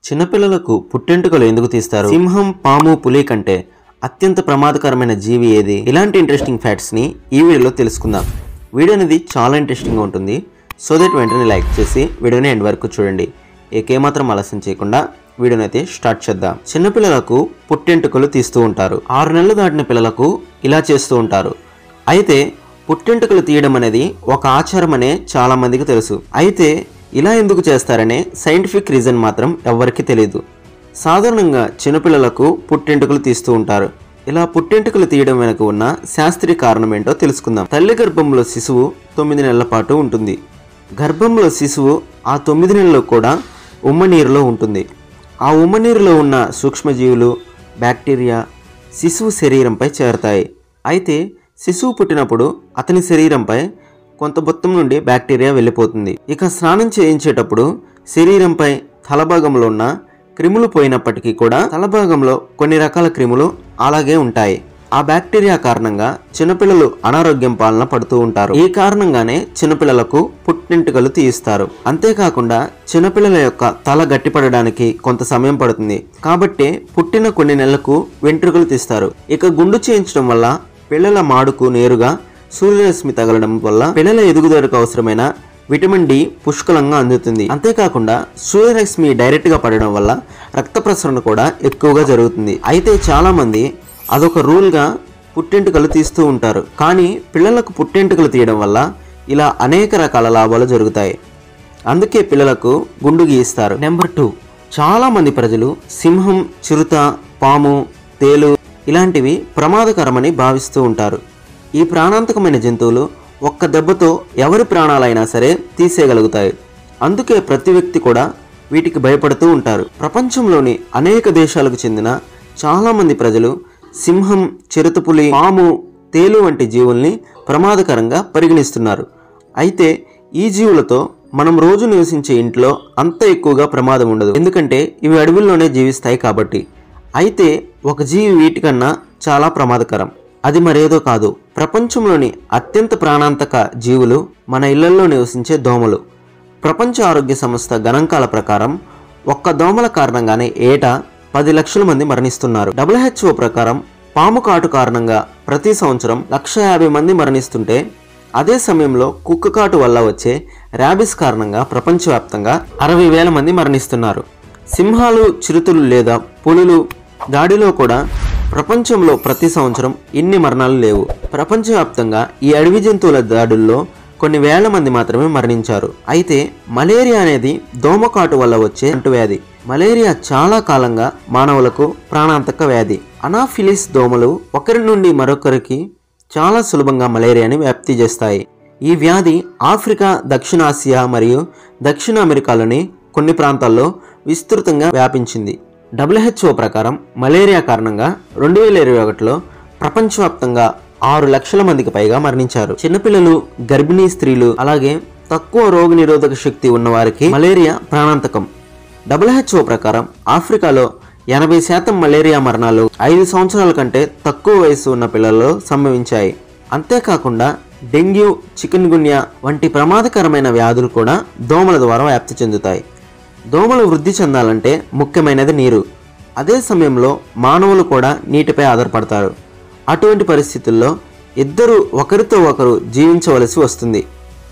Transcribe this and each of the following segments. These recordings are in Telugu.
చిన్నపిల్లలకు పుట్టెంటుకలు ఎందుకు తీస్తారు సింహం పాము పులి కంటే అత్యంత ప్రమాదకరమైన జీవి ఏది ఇలాంటి ఇంట్రెస్టింగ్ ఫ్యాక్ట్స్ ని ఈ వీడియోలో తెలుసుకుందాం వీడియో అనేది చాలా ఇంట్రెస్టింగ్ గా ఉంటుంది సో దట్ వెంటనే లైక్ చేసి వీడియోని ఎండ్ వరకు చూడండి ఏకేమాత్రం ఆలస్యం చేయకుండా వీడియోని అయితే స్టార్ట్ చేద్దాం చిన్నపిల్లలకు పుట్టెంటుకలు తీస్తూ ఉంటారు ఆరు నెలలు దాటిన పిల్లలకు ఇలా చేస్తూ ఉంటారు అయితే పుట్టెంటుకలు తీయడం అనేది ఒక ఆచారం అనే చాలా మందికి తెలుసు అయితే ఇలా ఎందుకు చేస్తారనే సైంటిఫిక్ రీజన్ మాత్రం ఎవ్వరికీ తెలియదు సాధారణంగా చిన్నపిల్లలకు పుట్టెంటుకలు తీస్తూ ఉంటారు ఇలా పుట్టెంటుకలు తీయడం వెనుక ఉన్న శాస్త్రీయ కారణం ఏంటో తెలుసుకుందాం తల్లి గర్భంలో శిశువు తొమ్మిది నెలల పాటు ఉంటుంది గర్భంలో శిశువు ఆ తొమ్మిది నెలలు కూడా ఉమ్మనీరులో ఉంటుంది ఆ ఉమ్మనీరులో ఉన్న సూక్ష్మజీవులు బ్యాక్టీరియా శిశువు శరీరంపై చేరతాయి అయితే శిశువు పుట్టినప్పుడు అతని శరీరంపై కొంత మొత్తం నుండి బ్యాక్టీరియా వెళ్ళిపోతుంది ఇక స్నానం చేయించేటప్పుడు శరీరంపై తలభాగంలో ఉన్న క్రిములు పోయినప్పటికీ కూడా తలభాగంలో కొన్ని రకాల క్రిములు అలాగే ఉంటాయి ఆ బ్యాక్టీరియా కారణంగా చిన్నపిల్లలు అనారోగ్యం పాలన పడుతూ ఉంటారు ఈ కారణంగానే చిన్నపిల్లలకు పుట్టింటికలు తీయిస్తారు అంతేకాకుండా చిన్నపిల్లల యొక్క తల గట్టిపడడానికి కొంత సమయం పడుతుంది కాబట్టి పుట్టిన కొన్ని నెలలకు వెంట్రుకలు తీస్తారు ఇక గుండు చేయించడం వల్ల పిల్లల మాడుకు నేరుగా సూర్యరశ్మి తగలడం వల్ల పిల్లల ఎదుగుదలకు అవసరమైన విటమిన్ డి పుష్కలంగా అందుతుంది అంతేకాకుండా సూర్యరశ్మి డైరెక్ట్ గా పడడం వల్ల రక్త ప్రసరణ కూడా ఎక్కువగా జరుగుతుంది అయితే చాలా మంది అదొక రూల్ గా పుట్టెంటుకలు తీస్తూ ఉంటారు కానీ పిల్లలకు పుట్టెంటుకలు తీయడం వల్ల ఇలా అనేక రకాల లాభాలు జరుగుతాయి అందుకే పిల్లలకు గుండు గీయిస్తారు నెంబర్ టూ చాలా మంది ప్రజలు సింహం చిరుత పాము తేలు ఇలాంటివి ప్రమాదకరమని భావిస్తూ ఉంటారు ఈ ప్రాణాంతకమైన జంతువులు ఒక్క దెబ్బతో ఎవరి ప్రాణాలైనా సరే తీసేయగలుగుతాయి అందుకే ప్రతి వ్యక్తి కూడా వీటికి భయపడుతూ ఉంటారు ప్రపంచంలోని అనేక దేశాలకు చెందిన చాలా మంది ప్రజలు సింహం చిరుతపులి పాము తేలు వంటి జీవుల్ని ప్రమాదకరంగా పరిగణిస్తున్నారు అయితే ఈ జీవులతో మనం రోజు నివసించే ఇంట్లో అంత ఎక్కువగా ప్రమాదం ఉండదు ఎందుకంటే ఇవి అడవుల్లోనే జీవిస్తాయి కాబట్టి అయితే ఒక జీవి వీటికన్నా చాలా ప్రమాదకరం అది మరేదో కాదు ప్రపంచంలోని అత్యంత ప్రాణాంతక జీవులు మన ఇళ్లలో నివసించే దోమలు ప్రపంచ ఆరోగ్య సంస్థ గణాంకాల ప్రకారం ఒక్క దోమల కారణంగానే ఏటా పది లక్షల మంది మరణిస్తున్నారు డబ్ల్యూహెచ్ఓ ప్రకారం పాము కాటు కారణంగా ప్రతి సంవత్సరం లక్ష యాభై మంది మరణిస్తుంటే అదే సమయంలో కుక్క కాటు వల్ల వచ్చే ర్యాబిస్ కారణంగా ప్రపంచవ్యాప్తంగా అరవై వేల మంది మరణిస్తున్నారు సింహాలు చిరుతులు లేదా పులులు దాడిలో కూడా ప్రపంచంలో ప్రతి సంవత్సరం ఇన్ని మరణాలు లేవు ప్రపంచవ్యాప్తంగా ఈ అడవి జంతువుల దాడుల్లో కొన్ని వేల మంది మాత్రమే మరణించారు అయితే మలేరియా అనేది దోమకాటు వల్ల వచ్చే అంటువ్యాధి మలేరియా చాలా కాలంగా మానవులకు ప్రాణాంతక వ్యాధి అనాఫిలిస్ దోమలు ఒకరి నుండి మరొకరికి చాలా సులభంగా మలేరియాని వ్యాప్తి చేస్తాయి ఈ వ్యాధి ఆఫ్రికా దక్షిణాసియా మరియు దక్షిణ అమెరికాలోని కొన్ని ప్రాంతాల్లో విస్తృతంగా వ్యాపించింది డబ్ల్యూహెచ్ఓ ప్రకారం మలేరియా కారణంగా రెండు వేల ఇరవై ఒకటిలో ప్రపంచవ్యాప్తంగా ఆరు లక్షల మందికి పైగా మరణించారు చిన్నపిల్లలు గర్భిణీ స్త్రీలు అలాగే తక్కువ రోగ నిరోధక శక్తి ఉన్న వారికి మలేరియా ప్రాణాంతకం డబ్ల్యూహెచ్ఓ ప్రకారం ఆఫ్రికాలో ఎనభై శాతం మలేరియా మరణాలు ఐదు సంవత్సరాల కంటే తక్కువ వయసు ఉన్న పిల్లల్లో సంభవించాయి అంతేకాకుండా డెంగ్యూ చికెన్ గున్యా వంటి ప్రమాదకరమైన వ్యాధులు కూడా దోమల ద్వారా వ్యాప్తి చెందుతాయి దోమలు వృద్ధి చెందాలంటే ముఖ్యమైనది నీరు అదే సమయంలో మానవులు కూడా నీటిపై ఆధారపడతారు అటువంటి పరిస్థితుల్లో ఇద్దరు ఒకరితో ఒకరు జీవించవలసి వస్తుంది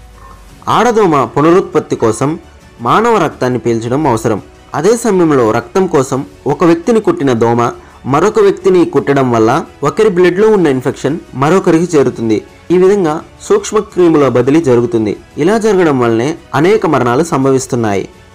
ఆడదోమ పునరుత్పత్తి కోసం మానవ రక్తాన్ని పీల్చడం అవసరం అదే సమయంలో రక్తం కోసం ఒక వ్యక్తిని కుట్టిన దోమ మరొక వ్యక్తిని కుట్టడం వల్ల ఒకరి బ్లడ్లో ఉన్న ఇన్ఫెక్షన్ మరొకరికి చేరుతుంది ఈ విధంగా సూక్ష్మ క్రిముల బదిలీ జరుగుతుంది ఇలా జరగడం వల్లనే అనేక మరణాలు సంభవిస్తున్నాయి